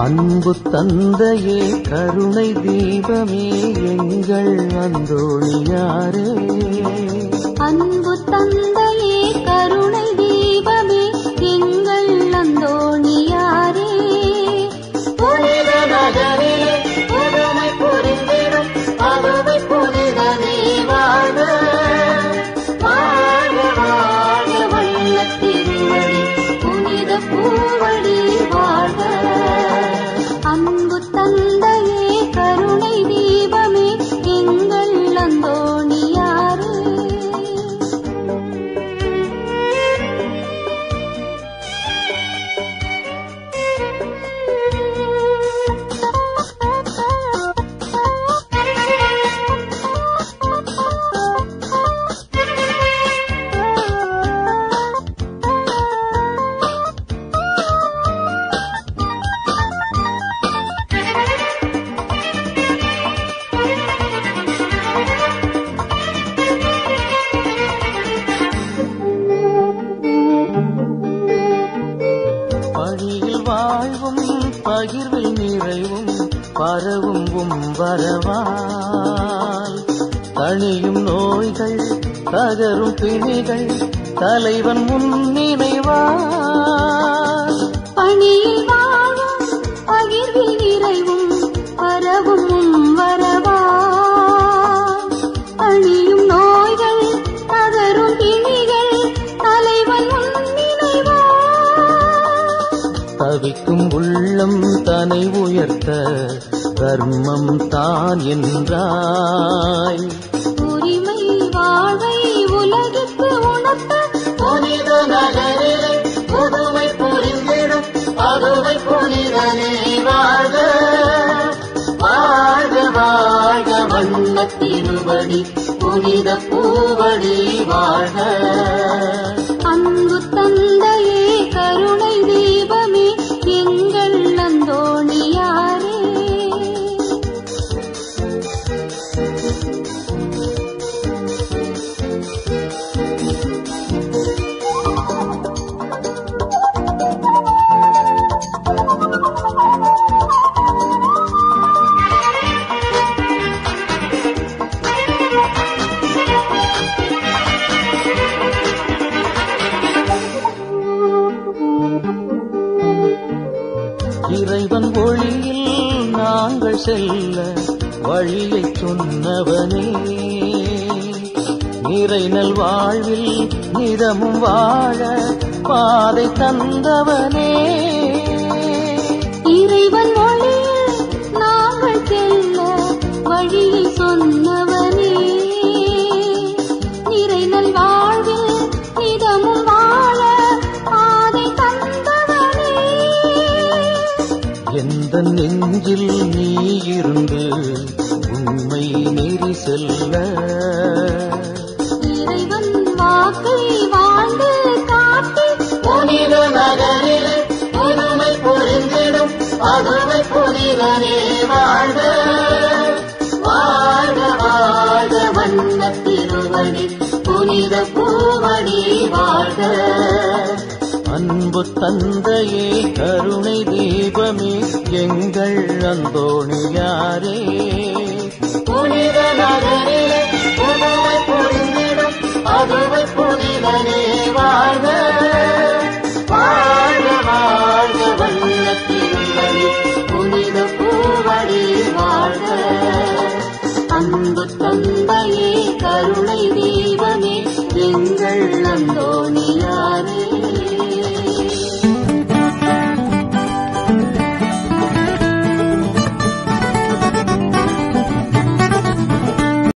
அன்பு தந்தையே கருணை தீபமே எங்கள் அந்தோணியாரே அன்பு தந்தையே கருணை தீபமே எங்கள் அந்தோணியாரே புனித நகரிலே புதுமை புரிந்திடும் பதுமை புனிதனே வாழ்க வாழ்க வாழ்க வல்ல திருவடி புனித பூவடி வாழ்க அன்பு தந்தையே கருணை தீபமே எங்கள் அந்தோணியாரே பழியில் வாழ்வும் பகிர்வில் நிறைவும் பரவும் உம் வரவால் தணியும் நோய்கள் தகரும் பிணிகள் தலைவன் முன்னினைவால் பணியில் வாழும் பகிர்வில் நிறைவும் பரவும் உம் வரவா அழியும் நோய்கள் தகரும் பிணிகள் தலைவன் உன் நினைவா தவிக்கும் உள்ளம் தனை உயர்த்த தர்மம் தான் என்றாய் உரிமை வாழ்வை உலகிற்கு உணர்த்த புனித நகரிலே புதுமை புரிந்திடும் பதுவை புனிதனே வாழ்க வாழ்க வாழ்க வண்ண திருவடி புனித பூவடி வாழ்க அன்பு தந்தையே கருணை தீபமே எங்கள் அந்தோணியாரே இறைவன் ஒளியில் நாங்கள் செல்ல வழியை சொன்னவனே நிறைநல் வாழ்வில் நிதமும் வாழ பாதை தந்தவனே இறைவன் ஒளியில் நாங்கள் செல்ல வழியை சொன்னவனே நிறைநல் வாழ்வில் நிதமும் வாழ பாதை தந்தவனே எந்த நெஞ்சில் நீ இருந்து உண்மை நெறி செல்ல இறைவன் வாக்கை வாழ்ந்து காட்டி புனித நகரிலே புதுமை புரிந்திடும் பதுமை புனிதனே வாழ்க வாழ்க வாழ்க வண்ண திருவடி புனித பூவடி வாழ்க அன்பு தந்தையே கருணை தீபமே எங்கள் அந்தோணியாரே புனித நகரிலே புதுமை புரிந்திடும் பதுமை புனிதனே வாழ்க வாழ்க வாழ்க வண்ண திருவடி புனித பூவடி வாழ்க அன்பு தந்தையே கருணை தீபமே எங்கள் அந்தோணி